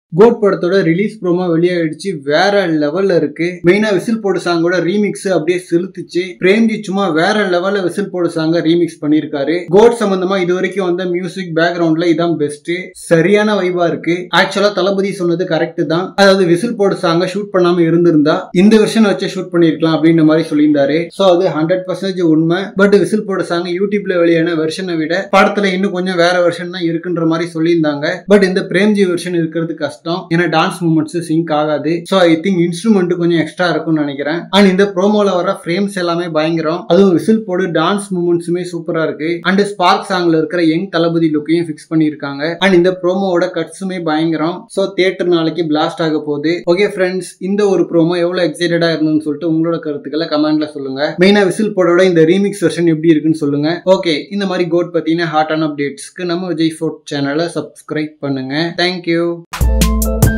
code படத்தோட release promo வெளியாயிடுச்சு வேற லெவல்ல இருக்கு மெயினா விசில் போடு சாங்கோட ரீமிக்ஸ் அப்படியே செலுத்துச்சு பிரேம்ஜி சும்மா வேற லெவல்ல விசில் போடு சாங்க ரீமிக்ஸ் பண்ணிருக்காரு கோட் சம்பந்தமா இது வரைக்கும் வந்த மியூசிக் பேக்ரவுண்ட்ல இதான் பெஸ்ட் சரியான வைபா இருக்கு ஆக்சுவலா தளபதி சொன்னது கரெக்ட் தான் அதாவது விசில் போடு சாங்க ஷூட் பண்ணாம இருந்திருந்தா இந்த வெர்ஷன் வச்சு ஷூட் பண்ணிருக்கலாம் அப்படின்ற மாதிரி சொல்லியிருந்தாரு சோ அது ஹண்ட்ரட் பர்சன்டேஜ் உண்மை பட் விசில் போடு சாங் யூடியூப்ல வெளியான வெர்ஷனை விட படத்துல இன்னும் கொஞ்சம் வேற வெர்ஷன் தான் இருக்குன்ற மாதிரி சொல்லியிருந்தாங்க பட் இந்த பிரேம்ஜி வெர்ஷன் இருக்கிறது கஷ்டம் ஏன்னா டான்ஸ் மூமெண்ட்ஸ் சிங்க் ஆகாது ஸோ ஐ திங்க் இன்ஸ்ட்ருமெண்ட் கொஞ்சம் எக்ஸ்ட்ரா இருக்கும்னு நினைக்கிறேன் அண்ட் இந்த ப்ரோமோல வர ஃப்ரேம்ஸ் எல்லாமே பயங்கரம் அதுவும் விசில் போடு டான்ஸ் மூமெண்ட்ஸுமே சூப்பரா இருக்கு அண்ட் ஸ்பார்க் சாங்ல இருக்கிற யங் தளபதி லுக்கையும் ஃபிக்ஸ் பண்ணியிருக்காங்க அண்ட் இந்த ப்ரோமோவோட கட்ஸுமே பயங்கரம் ஸோ தியேட்டர் நாளைக்கு பிளாஸ்ட் ஆக போகுது ஓகே ஃப்ரெண்ட்ஸ் இந்த ஒரு ப்ரோமோ எவ்வளவு எக்ஸைட்டடா இருந்ததுன்னு சொல்லிட்டு உங்களோட கருத்துக்களை கமெண்ட்ல சொல்லுங்க மெயினா விசில் போடோட இந்த ரீமிக்ஸ் வெர்ஷன் எப்படி இருக்குன்னு சொல்லுங்க ஓகே இந்த மாதிரி கோட் பத்தின ஹாட்டான அப்டேட்ஸ்க்கு நம்ம விஜய் ஃபோர்ட் சேனலை சப்ஸ்கிரைப் பண்ணுங்க தேங்க்யூ